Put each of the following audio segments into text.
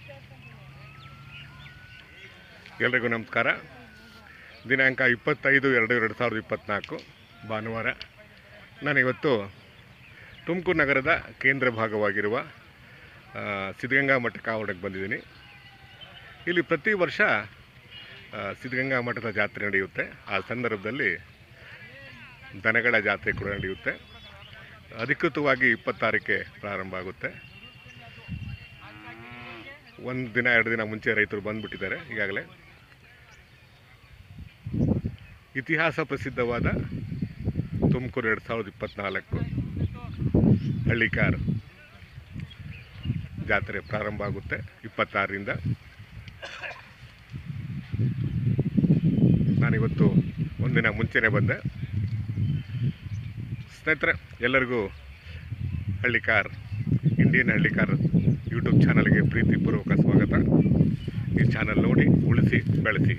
ಎಲ್ರಿಗೂ ನಮಸ್ಕಾರ ದಿನಾಂಕ ಇಪ್ಪತ್ತೈದು ಎರಡು ಎರಡು ಸಾವಿರದ ಇಪ್ಪತ್ತ್ನಾಲ್ಕು ಭಾನುವಾರ ನಾನಿವತ್ತು ತುಮಕೂರು ನಗರದ ಕೇಂದ್ರ ಭಾಗವಾಗಿರುವ ಆ, ಸಿದ್ಧಗಂಗಾ ಮಠಕ್ಕೆ ಆವರಣಕ್ಕೆ ಬಂದಿದ್ದೀನಿ ಇಲ್ಲಿ ಪ್ರತಿ ವರ್ಷ ಆ, ಸಿದ್ಧಗಂಗಾ ಮಠದ ಜಾತ್ರೆ ನಡೆಯುತ್ತೆ ಆ ಸಂದರ್ಭದಲ್ಲಿ ದನಗಳ ಜಾತ್ರೆ ಕೂಡ ನಡೆಯುತ್ತೆ ಅಧಿಕೃತವಾಗಿ ಇಪ್ಪತ್ತಾರಕ್ಕೆ ಪ್ರಾರಂಭ ಆಗುತ್ತೆ ಒಂದು ದಿನ ಎರಡು ದಿನ ಮುಂಚೆ ರೈತರು ಬಂದುಬಿಟ್ಟಿದ್ದಾರೆ ಈಗಾಗಲೇ ಇತಿಹಾಸ ಪ್ರಸಿದ್ಧವಾದ ತುಮಕೂರು ಎರಡು ಸಾವಿರದ ಇಪ್ಪತ್ತ್ನಾಲ್ಕು ಹಳ್ಳಿಕಾರ್ ಜಾತ್ರೆ ಪ್ರಾರಂಭ ಆಗುತ್ತೆ ಇಪ್ಪತ್ತಾರರಿಂದ ನಾನಿವತ್ತು ಒಂದಿನ ಮುಂಚೆನೇ ಬಂದೆ ಸ್ನೇಹಿತರೆ ಎಲ್ಲರಿಗೂ ಹಳ್ಳಿಕಾರ್ ಇಂಡಿಯನ್ ಹಳ್ಳಿಕಾರ್ ಯೂಟ್ಯೂಬ್ ಚಾನಲ್ಗೆ ಪ್ರೀತಿಪೂರ್ವಕ ಸ್ವಾಗತ ಈ ಚಾನಲ್ ನೋಡಿ ಉಳಿಸಿ ಬೆಳೆಸಿ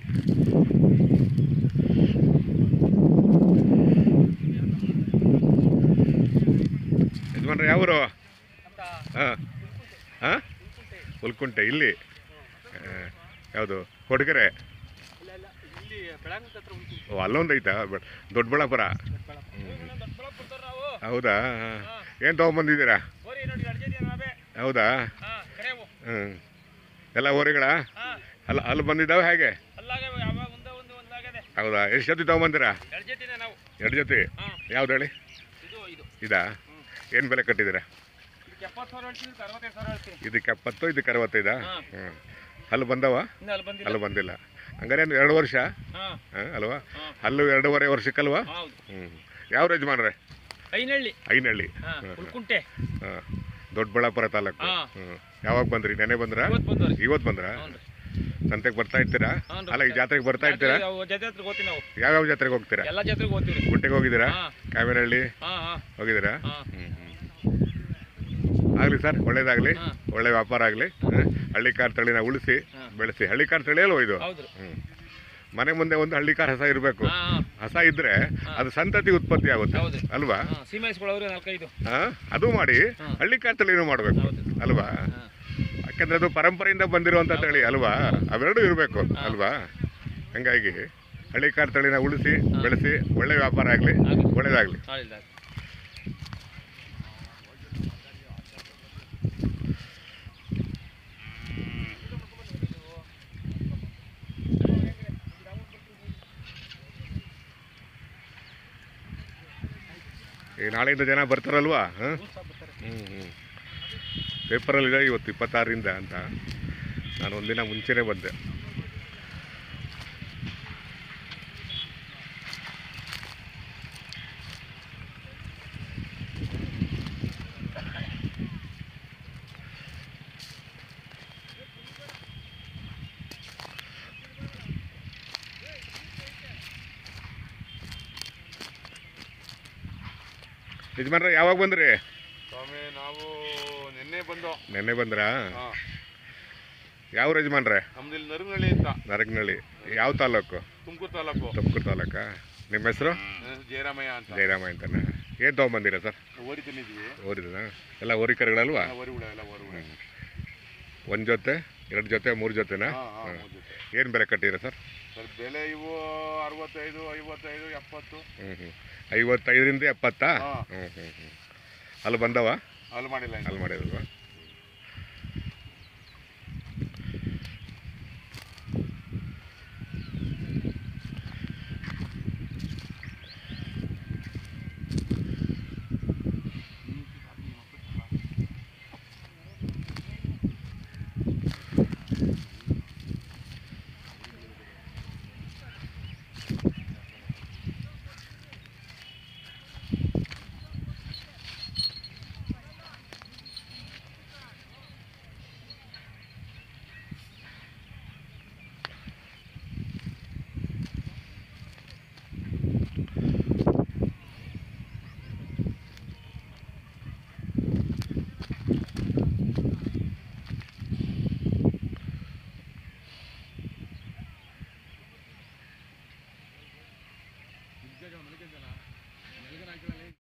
ಯಜಮಾನ್ರೆ ಯಾವರು ಹಾಂ ಹಾಂ ಹುಲ್ಕುಂಟೆ ಇಲ್ಲಿ ಆ, ಯಾವುದು ಕೊಡಗೆರೆ ಇಲ್ಲಿ ಬೆಳಂಗ್ಳ ಹತ್ರ ಉಂಟು ಓ ಅಲ್ಲೊಂದು ಐತಾ ಬೆ- ದೊಡ್ಡಬಳ್ಳಾಪುರ ದೊಡ್ಡಬಳ್ಳಾಪುರ ನಾವು ಹೌದಾ ಏನು ತೊಗೊಂಬಂದಿದ್ದೀರಾ ಗೋರಿ ನೋಡಿ ಅಡ್ಜೆದಿ ನಾವೇ ಹೌದಾ ಹಾ ಕರೆವು ಹ್ಞೂ ಎಲ್ಲ ಊರುಗಳ ಹಾ ಅಲ್ಲ ಅಲ್ಲಿ ಬಂದಿದ್ದಾವೆ ಹೇಗೆ ಅಲ್ಲಾಗೆ ಯಾವ ಒಂದ ಒಂದು ಒಂದಾಗದೆ ಹೌದಾ ಎಷ್ಟು ಜೊತೆ ತೊಗೊಂಬಂದಿರಾ ಅಡ್ಜೆದಿನ ನಾವು ಎರಡು ಜೊತೆ ಹಾ ಯಾವ್ದು ಹೇಳಿ ಇದು ಇದು ಇದಾ ಏನು ಬೆಲೆ ಕಟ್ಟಿದ್ದೀರಾ ಇದಕ್ಕೆ ಎಪ್ಪತ್ತು ಸಾವಿರ ಹೇಳ್ತೀನಿ ಇದಕ್ಕೆ ಅರವತ್ತೈದು ಸಾವಿರ ಹೇಳ್ತೀನಿ ಇದಕ್ಕೆ ಎಪ್ಪತ್ತು ಇದಕ್ಕೆ ಅರವತ್ತೈದಾ ಹಾ. ಹ್ಞೂ ಅಲ್ಲಿ ಬಂದವ ಇನ್ನು ಅಲ್ಲಿ ಬಂದಿಲ್ಲ ಅಲ್ಲಿ ಬಂದಿಲ್ಲ ಹಂಗಾರೆ ಏನು ಎರಡು ವರ್ಷ ಹಾ ಹಾಂ ಅಲ್ವಾ ಹಾ ಅಲ್ಲೂ ಎರಡೂವರೆ ವರ್ಷಕ್ಕಲ್ವಾ ಹೌದು ಹ್ಞೂ ಯಾವ ಯಜಮಾನ್ರೆ ಐನಹಳ್ಳಿ ಐನಹಳ್ಳಿ ಹಾ ಹ್ಮ್. ಉಳ್ಕುಂಟೆ ಹಾಂ ದೊಡ್ಡಬಳ್ಳಾಪುರ ತಾಲೂಕು ಹಾ. ಹ್ಞೂ ಯಾವಾಗ ಬಂದ್ರಿ ನೆನೆ ಬಂದ್ರಾ ಇವತ್ತು ಬಂದವ್ರಿ ಇವತ್ತು ಬಂದ್ರಾ ಹ್ಞೂ ಸಂತೆಗೆ ಬರ್ತಾ ಇರ್ತೀರಾ ಹ್ಞೂ ಅಲ್ಲ ಈ ಜಾತ್ರೆಗೆ ಬರ್ತಾ ಇರ್ತೀರಾ ಜೊತೆ ಹತ್ರ ಹೋಗ್ತೀವಿ ನಾವು ಯಾವ್ಯಾವ ಜಾತ್ರೆಗೆ ಹೋಗ್ತೀರಾ ಎಲ್ಲ ಜಾತ್ರೆಗೆ ಹೋಗ್ತೀವಿ ಗುಂಟೆಗೆ ಹೋಗಿದ್ದೀರಾ ಹಾ ಕಾವೇರಹಳ್ಳಿ ಹಾ ಹಾ ಹೋಗಿದ್ದೀರಾ ಹಾ ಹ್ಞೂ ಆಗಲಿ ಸರ್ ಒಳ್ಳೇದಾಗಲಿ ಹಾ. ಒಳ್ಳೆ ವ್ಯಾಪಾರ ಆಗಲಿ ಹಳ್ಳಿ ಕಾರ್ ತಳಿನ ಉಳಿಸಿ ಹಾ. ಬೆಳೆಸಿ ಹಳ್ಳಿ ಕಾರ್ ತಳಿ ಅಲ್ವ ಇದು ಹೌದು ಹ್ಞೂ ಮನೆ ಮುಂದೆ ಒಂದು ಹಳ್ಳಿ ಕಾರ್ ಹಸ ಇರಬೇಕು ಹಾ ಹಾ ಹಸ ಇದ್ರೆ ಅದು ಸಂತತಿ ಉತ್ಪತ್ತಿ ಆಗುತ್ತೆ ಹೌದು. ಅಲ್ವಾ ಹಾ ಸೀಮೆಸ್ಗಳವ್ರು ನಾಲ್ಕೈದು ಹಾ? ಅದು ಮಾಡಿ ಹಾ. ಹಳ್ಳಿ ಕಾರ್ ತಳಿನೂ ಮಾಡಬೇಕು ಹೌದು. ಅಲ್ವಾ ಹಾ ಯಾಕಂದ್ರೆ ಅದು ಪರಂಪರೆಯಿಂದ ಬಂದಿರುವಂಥ ತಳಿ ಅಲ್ವಾ ಅವೆರಡೂ ಇರಬೇಕು ಅಲ್ವಾ ಹಂಗಾಗಿ ಹಳ್ಳಿ ಕಾರ್ ತಳಿನ ಉಳಿಸಿ ಬೆಳೆಸಿ ಒಳ್ಳೆ ವ್ಯಾಪಾರ ಆಗಲಿ ಆಗ್ಲಿ. ಒಳ್ಳೇದಾಗಲಿ ನಾಳಿಲ್ಲ ಈಗ ನಾಳೆಯಿಂದ ಜನ ಬರ್ತಾರಲ್ವಾ ಹಾಂ ಹ್ಞೂ ಹ್ಞೂ ಪೇಪರಲ್ಲಿದೆ ಇವತ್ತು ಇಪ್ಪತ್ತಾರರಿಂದ ಅಂತ ನಾನು ಒಂದಿನ ಮುಂಚೆನೇ ಬಂದೆ ಯಜಮಾನ್ರೆ ಯಾವಾಗ ಬಂದ್ರಿ ಸ್ವಾಮಿ ನಾವು ನಿನ್ನೆ ಬಂದು ನೆನ್ನೆ ಬಂದ್ರಾ ಹಾ. ಯಾವ ಯಜಮಾನ್ರೆ ನಮ್ದು ಇಲ್ಲಿ ನರುನಳ್ಳಿ ಅಂತ ನರಗನಹಳ್ಳಿ ಯಾವ ತಾಲೂಕು ತುಮಕೂರು ತಾಲೂಕು ತುಮಕೂರು ತಾಲೂಕಾ ನಿಮ್ಮ ಹೆಸರು ನನ್ನ ಹೆಸರು ಜಯರಾಮಯ್ಯ ಅಂತ ಜಯರಾಮ ಅಂತಾನೆ ಏನು ತೊಗೊಂಬಂದಿರಾ ಸರ್ ಓರಿ ತಿನ್ನಿದ್ವಿ ಓರಿದನ ಎಲ್ಲ ಓರಿ ಕರುಗಳಲ್ವಾ ಓರಿ ಹುಳ ಎಲ್ಲ ಓರಿ ಹುಳ ಒಂದು ಜೊತೆ ಎರಡು ಜೊತೆ ಮೂರು ಜೊತೆನಾ ಹಾ ಹಾ ಮೂರ್ ಜೊತೆ ಏನು ಬೆಲೆ ಕಟ್ಟಿದ್ದೀರಾ ಸರ್ ಸರ್ ಬೆಲೆ ಇವು ಅರವತ್ತೈದು ಐವತ್ತೈದು ಎಪ್ಪತ್ತು ಹ್ಞೂ ಹ್ಞೂ ಐವತ್ತೈದರಿಂದ ಎಪ್ಪತ್ತಾ ಹಾ. ಹ್ಞೂ ಹ್ಞೂ ಹ್ಞೂ ಅಲ್ಲಿ ಬಂದವ ಅಲ್ಲಿ ಮಾಡಿಲ್ಲ ಇನ್ನು. ಅಲ್ಲಿ ಮಾಡಿದಲ್ವಾ